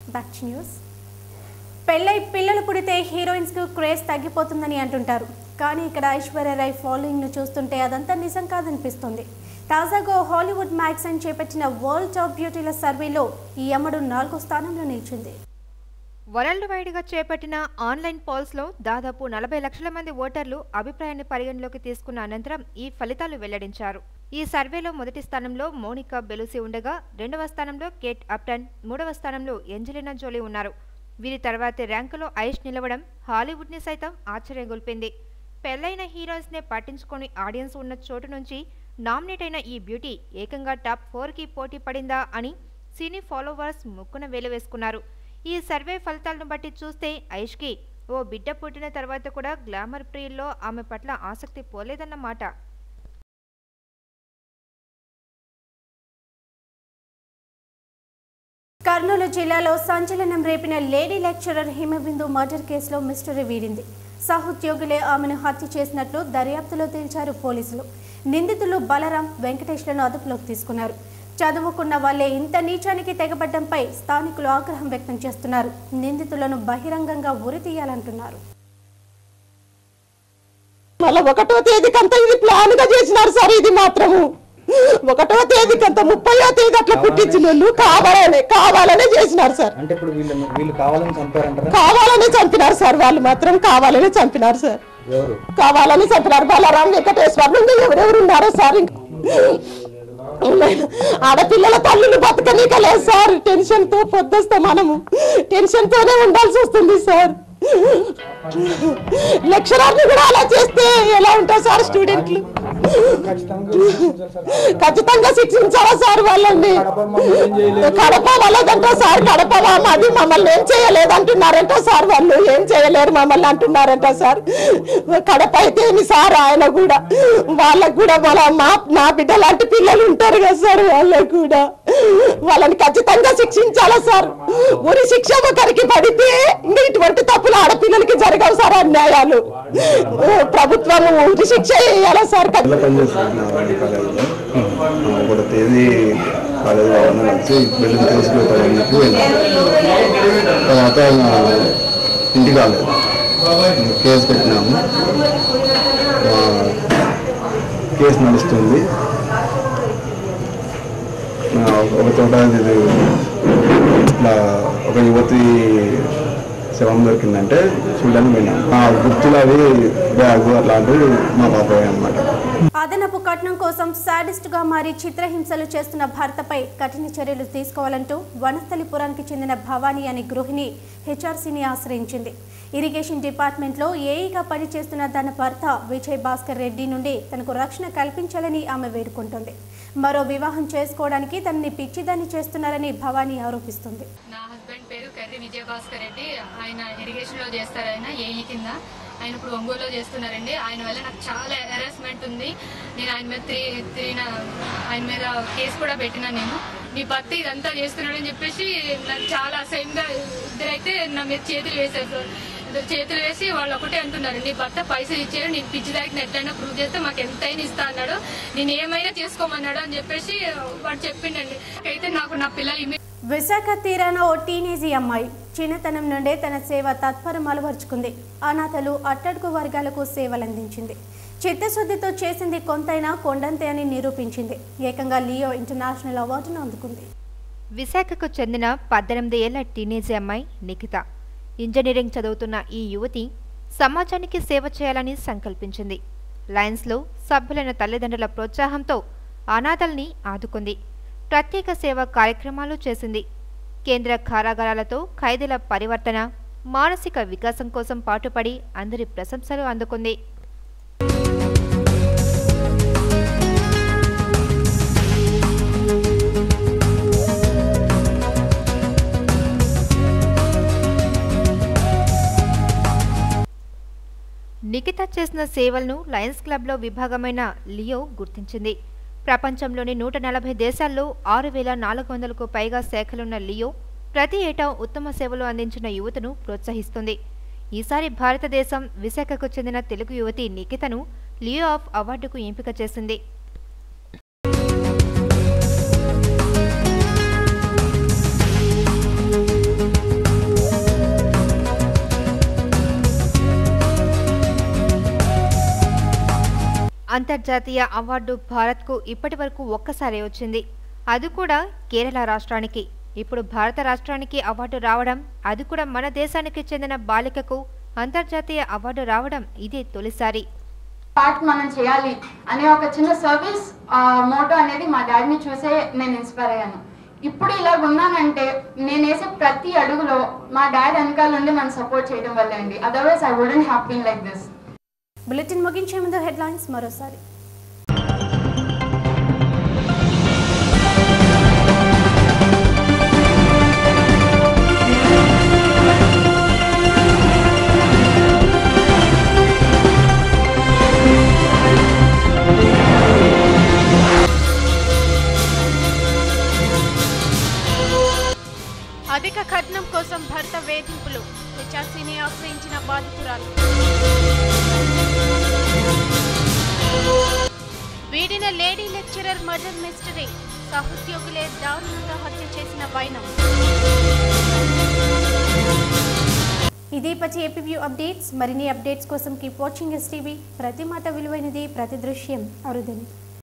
Back to news పెళ్ళై పిల్లలు పుడితే హీరోయిన్స్ కు క్రేజ్ తగ్గిపోతుందని అంటుంటారు కానీ ఇక్కడ ఐశ్వర్య రాయ్ ఫాలోయింగ్ ను చూస్తుంటే అదంతా నిజం కాదనిపిస్తుంది తాజాగా హాలీవుడ్ మ్యాగజైన్ చేపట్టిన వరల్డ్ టాప్ బ్యూటీల సర్వేలో ఈ అమ్మడు నాలుగో స్థానంలో నిలిచింది వరల్డ్ వైడ్గా చేపట్టిన ఆన్లైన్ పోల్స్లో దాదాపు నలభై లక్షల మంది ఓటర్లు అభిప్రాయాన్ని పరిగణలోకి తీసుకున్న అనంతరం ఈ ఫలితాలు వెల్లడించారు ఈ సర్వేలో మొదటి స్థానంలో మోనికా బెలుసి ఉండగా రెండవ స్థానంలో కేట్ అప్టన్ మూడవ స్థానంలో ఎంజలినా జోలీ ఉన్నారు వీరి తర్వాతి ర్యాంకులో ఐష్ నిలవడం హాలీవుడ్ని సైతం ఆశ్చర్యగొల్పింది పెళ్లైన హీరోయిన్స్నే పట్టించుకొని ఆడియన్స్ ఉన్న చోటు నుంచి నామినేట్ అయిన ఈ బ్యూటీ ఏకంగా టాప్ ఫోర్కి పోటీ పడిందా అని సినీ ఫాలోవర్స్ ముక్కున వేలు వేసుకున్నారు ఈ సర్వే ఫలితాలను బట్టి చూస్తే ఐష్కి ఓ బిడ్డ పుట్టిన తర్వాత కూడా గ్లామర్ ప్రియుల్లో ఆమె పట్ల ఆసక్తి పోలేదన్నమాట కర్నూలు జిల్లాలో సంచలనం రేపిన లేడీ లెక్చరర్ హిమబిందు మర్డర్ కేసులో మిస్టరీ వీడింది సహోద్యోగులే ఆమెను హత్య చేసినట్లు దర్యాప్తులో తేల్చారు పోలీసులు నిందితులు బలరాం వెంకటేష్లను అదుపులోకి తీసుకున్నారు చదువుకున్న వాళ్ళే ఇంత నీచానికి తెగబడ్డంపై స్థానికులు ఆగ్రహం వ్యక్తం చేస్తున్నారు నిందితులను బహిరంగంగా ఉరితీయాలంటున్నారు మళ్ళా ఒకటో తేదీకంతా ఇది ప్లాన్ గా చేసినారు సార్ ఇది మాత్రము ఒకటో తేదీకంతా ముప్పయో తేదీ అట్లా పుట్టించిన వాళ్ళు కావాలనే కావాలనే చేసినారు సార్ అంటే ఇప్పుడు వీళ్ళు వీళ్ళు కావాలని చంపారంటారా కావాలనే చంపినారు సార్ వాళ్ళు మాత్రం కావాలనే చంపినారు సార్ ఎవరు కావాలని చంపినారు బలరాం వెంకటేశ్వర్లు ఇంకా ఎవరెవరు ఉన్నారో సార్ ఇంకా ఆడపిల్లల తల్లులు బతకనీక లేదు సార్ టెన్షన్ తో పొద్దుస్తాం మనము టెన్షన్ తోనే ఉండాల్సి వస్తుంది సార్ లెక్చరర్ని కూడా అలా చేస్తే ఎలా ఉంటారు సార్ స్టూడెంట్లు ఖచ్చితంగా శిక్షించాలా సార్ వాళ్ళని కడప వాళ్ళదంట సార్ కడప వా- మాది మమ్మల్ని ఏం చేయలేదంటున్నారంట సార్ వాళ్ళు ఏం చేయలేరు మమ్మల్ని అంటున్నారంట సార్ కడప అయితే ఏమి సార్ ఆయన కూడా వాళ్ళకు కూడా వాళ్ళ మా నా బిడ్డ లాంటి పిల్లలు ఉంటారు కదా సార్ వాళ్ళకు కూడా వాళ్ళని ఖచ్చితంగా శిక్షించాలా సార్ ఉరి శిక్ష ఒకరికి పడితే ఇంకా ఇటువంటి తప్పులు ఆడపిల్లలకి జరగవు సార్ అన్యాయాలు ప్రభుత్వం ఉరి శిక్ష వేయాలా సార్ ఇలా పనిచేస్తున్నాను కాలేజీలో ఒకటి తేదీ కాలేజీ వాళ్ళని కలిసి బిల్డింగ్ తీసుకెళ్తామని చెప్పి వెళ్ళాను తర్వాత ఇంటికి కాలేదు కేసు పెట్టినాము ఆ, కేసు నడుస్తుంది ఆ, ఒక చోట ఇది ఇట్లా ఒక యువతి శవం దొరికిందంటే చూడడానికి పోయినాం ఆ గుర్తులు అవి బ్యాగ్ అట్లాంటివి మా పాప అనమాట అదనపు కట్నం కోసం సాడిస్ట్ గా మారి చిత్రహింసలు చేస్తున్న భర్తపై కఠిన చర్యలు తీసుకోవాలంటూ వనస్థలిపురానికి చెందిన భవానీ అనే గృహిణి హెచ్ఆర్సీని ఆశ్రయించింది ఇరిగేషన్ డిపార్ట్మెంట్లో ఏఈగా పనిచేస్తున్న తన భర్త విజయ్ భాస్కర్ రెడ్డి నుండి తనకు రక్షణ కల్పించాలని ఆమె వేడుకుంటుంది మరో వివాహం చేసుకోవడానికి తనని పిచ్చిదాన్ని చేస్తున్నారని భవానీ ఆరోపిస్తుంది నా హస్బెండ్ పేరు కర్రి విజయభాస్కర్ రెడ్డి ఆయన ఇరిగేషన్ లో చేస్తారు ఆయన ఏఈ కింద ఆయన ఇప్పుడు ఒంగోలులో చేస్తున్నారండి ఆయన వల్ల నాకు చాలా హెరాస్మెంట్ ఉంది నేను ఆయన మీద త్రీ త్రీ నా- ఆయన మీద కేసు కూడా పెట్టినా నేను నీ భర్త ఇదంతా చేస్తున్నాడని చెప్పేసి నాకు చాలా అసహ్యంగా ఇద్దరైతే నా మీద చేతులు వేశారు సార్. ఇద్దరు చేతులు వేసి వాళ్ళు ఒకటే అంటున్నారు నీ భర్త పైసలు ఇచ్చాడు నేను పిచ్చి దాకి ఎట్లయినా ప్రూవ్ చేస్తే మాకు ఎంతైనా ఇస్తా అన్నాడు నేను ఏమైనా చేసుకోమన్నాడు అని చెప్పేసి వాడు చెప్పిండండి అయితే నాకు నా పిల్లలు ఇమ్మి విశాఖ తీరాన ఓ టీనేజీ అమ్మాయి చిన్నతనం నుండే తన సేవ తత్పరం అలవరుచుకుంది అనాథలు అట్టడుగు వర్గాలకు సేవలందించింది చిత్తశుద్ధితో చేసింది కొంతైనా కొండంతే అని నిరూపించింది ఏకంగా లియో ఇంటర్నేషనల్ అవార్డును అందుకుంది విశాఖకు చెందిన పద్దెనిమిది ఏళ్ల టీనేజీ అమ్మాయి నిఖిత ఇంజనీరింగ్ చదువుతున్న ఈ యువతి సమాజానికి సేవ చేయాలని సంకల్పించింది లయన్స్లో సభ్యులైన తల్లిదండ్రుల ప్రోత్సాహంతో అనాథల్ని ఆదుకుంది ప్రత్యేక సేవా కార్యక్రమాలు చేసింది కేంద్ర కారాగారాలతో ఖైదీల పరివర్తన మానసిక వికాసం కోసం పాటుపడి అందరి ప్రశంసలు అందుకుంది నిఖిత చేసిన సేవలను లయన్స్ క్లబ్లో విభాగమైన లియో గుర్తించింది ప్రపంచంలోని నూట నలభై దేశాల్లో ఆరు వేల నాలుగు వందలకు పైగా శాఖలున్న లియో ప్రతి ఏటా ఉత్తమ సేవలు అందించిన యువతను ప్రోత్సహిస్తుంది ఈసారి భారతదేశం విశాఖకు చెందిన తెలుగు యువతి నిఖితను లియో ఆఫ్ అవార్డుకు ఎంపిక చేసింది అంతర్జాతీయ అవార్డు భారత్కు ఇప్పటివరకు ఒక్కసారే వచ్చింది అది కూడా కేరళ రాష్ట్రానికి ఇప్పుడు భారత రాష్ట్రానికి అవార్డు రావడం అది కూడా మన దేశానికి చెందిన బాలికకు అంతర్జాతీయ అవార్డు రావడం ఇదే తొలిసారి పార్ట్ మనం చేయాలి అనే ఒక చిన్న సర్వీస్ మోటో అనేది మా డాడీని చూసే నేను ఇన్స్పైర్ అయ్యాను ఇప్పుడు ఇలా ఉన్నానంటే నేను వేసే ప్రతి అడుగులో మా డాడీ వెనకాల నుండి మనం సపోర్ట్ చేయడం వల్ల అండి otherwise I wouldn't have been like this bulletin ముగించే ముందు హెడ్లైన్స్ మరోసారి అధిక కట్నం కోసం భర్త వేధింపులు హెచ్ఆర్సీని ఆశ్రయించిన బాధితురాలు వీడిన లేడీ లెక్చరర్ మర్డర్ మిస్టరీ సహోద్యోగులే దారుణంగా హత్య చేసిన వైనం ఇది పచ్చి ఏపీవ్యూ అప్డేట్స్ మరిన్ని అప్డేట్స్ కోసం కీప్ వాచింగ్ ఎస్టీవీ ప్రతి మాట విలువైనది ప్రతి దృశ్యం అరుదని